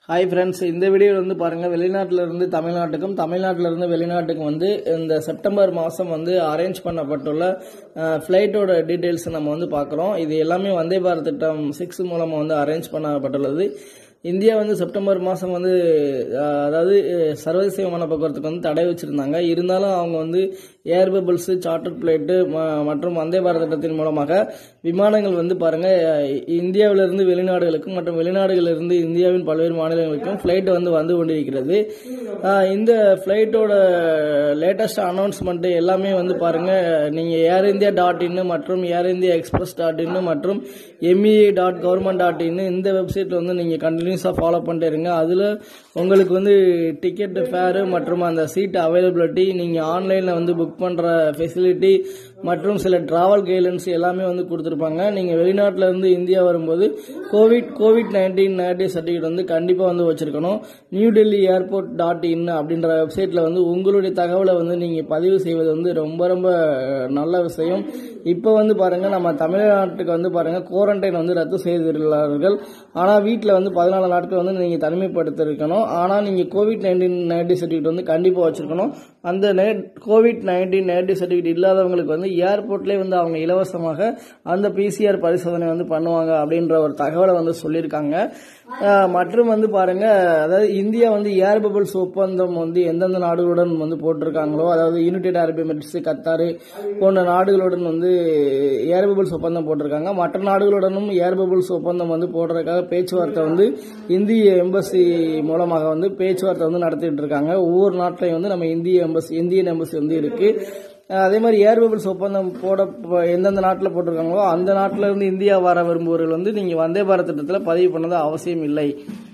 hi friends இந்த வீடியோவில் வந்து பாருங்கள் வெளிநாட்டில இருந்து தமிழ்நாட்டுக்கும் தமிழ்நாட்டில இருந்து வெளிநாட்டுக்கும் வந்து இந்த செப்டம்பர் மாதம் வந்து அரேஞ்ச் பண்ணப்பட்டுள்ள ஃப்ளைட்டோட டீட்டெயில்ஸ் நம்ம வந்து பார்க்குறோம் இது எல்லாமே வந்தே பாரத் திட்டம் சிக்ஸ் மூலமாக வந்து அரேஞ்ச் பண்ணப்பட்டுள்ளது இந்தியா வந்து செப்டம்பர் மாதம் வந்து அஹ், அதாவது அஹ், சர்வதேச விமான போக்குவரத்துக்கு வந்து தடை வச்சிருந்தாங்க இருந்தாலும் அவங்க வந்து ஏர் பபிள்ஸ் சார்ட்டர் பிளேட்டு மற்றும் வந்தே பாரத் திட்டத்தின் மூலமாக விமானங்கள் வந்து பாருங்க அஹ், இந்தியாவிலிருந்து வெளிநாடுகளுக்கும் மற்றும் வெளிநாடுகளிலிருந்து இந்தியாவின் பல்வேறு மாநிலங்களுக்கும் ஃப்ளைட் வந்து வந்து கொண்டிருக்கிறது அஹ், இந்த ஃப்ளைட்டோட லேட்டஸ்ட் அனௌன்ஸ்மெண்ட் எல்லாமே வந்து பாருங்க நீங்க ஏர் இந்தியா டாட் இன் மற்றும் Air India Express dot in மற்றும் MEA dot government dot in இந்த வெப்சைட்ல வந்து நீங்க கண்டினியூஸாக ஃபாலோ பண்ணிட்டு இருங்க அதுல உங்களுக்கு வந்து டிக்கெட் ஃபேரு மற்றும் அந்த சீட் அவைலபிலிட்டி நீங்க ஆன்லைன்ல வந்து புக் பண்ற ஃபெசிலிட்டி மற்றும் சில டிராவல் கைட்லைன்ஸ் எல்லாமே வந்து கொடுத்துருப்பாங்க நீங்க வெளிநாட்டுல இருந்து இந்தியா வரும்போது Covid Covid nineteen negative certificate வந்து கண்டிப்பா வந்து வச்சிருக்கணும் new Delhi airport dot in அப்படின்ற வெப்சைட்ல வந்து உங்களுடைய தகவலை வந்து நீங்க பதிவு செய்வது வந்து ரொம்ப ரொம்ப நல்ல விஷயம் இப்போ வந்து பாருங்க நம்ம தமிழ்நாட்டுக்கு வந்து பாருங்க குவாரண்டைன் வந்து ரத்து செய்துள்ளார்கள் ஆனா வீட்டில் வந்து பதினாலு நாட்கள் வந்து நீங்க தனிமைப்படுத்திருக்கணும் ஆனா நீங்க கோவிட் நைன்டீன் நெகட்டிவ் சர்டிஃபிகேட் வந்து கண்டிப்பா வச்சிருக்கணும் அந்த கோவிட் நைன்டீன் நெகட்டிவ் சர்டிஃபிகேட் இல்லாதவங்களுக்கு வந்து ஏர்போர்ட்லேயே வந்து அவங்க இலவசமாக அந்த பிசிஆர் பரிசோதனை வந்து பண்ணுவாங்க அப்படின்ற ஒரு தகவலை வந்து சொல்லியிருக்காங்க அஹ் மற்றும் வந்து பாருங்க அதாவது இந்தியா வந்து ஏர் பபிள்ஸ் ஒப்பந்தம் வந்து எந்தெந்த நாடுகளுடன் வந்து போட்டிருக்காங்களோ அதாவது யுனைடெட் அரபு எமிரேட்ஸ் கத்தாரு போன்ற நாடுகளுடன் வந்து ஏர் பபிள்ஸ் ஒப்பந்தம் போட்டிருக்காங்க மற்ற நாடுகளுடனும் ஏர் பபிள்ஸ் ஒப்பந்தம் வந்து போடுறதுக்காக பேச்சுவார்த்தை வந்து இந்திய எம்பசி மூலமாக வந்து பேச்சுவார்த்தை வந்து நடத்திட்டு இருக்காங்க ஒவ்வொரு நாட்டிலையும் வந்து நம்ம இந்திய எம்பசி இந்தியன் எம்பசி வந்து இருக்கு அஹ் அதே மாதிரி ஏர் பபிள்ஸ் ஒப்பந்தம் போட ப- எந்தெந்த நாட்டில் போட்டிருக்காங்களோ அந்த நாட்டில இருந்து இந்தியா வர விரும்புபவர்கள் வந்து நீங்க வந்தே பாரத் திட்டத்தில் பதிவு பண்ணது அவசியம் இல்லை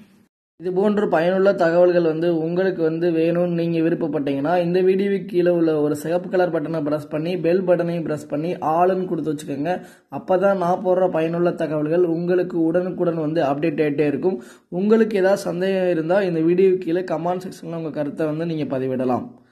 இது போன்ற பயனுள்ள தகவல்கள் வந்து உங்களுக்கு வந்து வேணும்னு நீங்க விருப்பப்பட்டீங்கன்னா இந்த வீடியோவுக்கு கீழே உள்ள ஒரு சிகப்பு கலர் பட்டனை பிரஸ் பண்ணி பெல் பட்டனையும் பிரஸ் பண்ணி ஆளுன்னு கொடுத்து வச்சுக்கோங்க அப்பதான் நான் போடுற பயனுள்ள தகவல்கள் உங்களுக்கு உடனுக்குடன் வந்து அப்டேட் ஆகிட்டே இருக்கும் உங்களுக்கு ஏதாவது சந்தேகம் இருந்தால் இந்த வீடியோ கீழே கமெண்ட் செக்ஷனில் உங்கள் கருத்தை வந்து நீங்கள் பதிவிடலாம்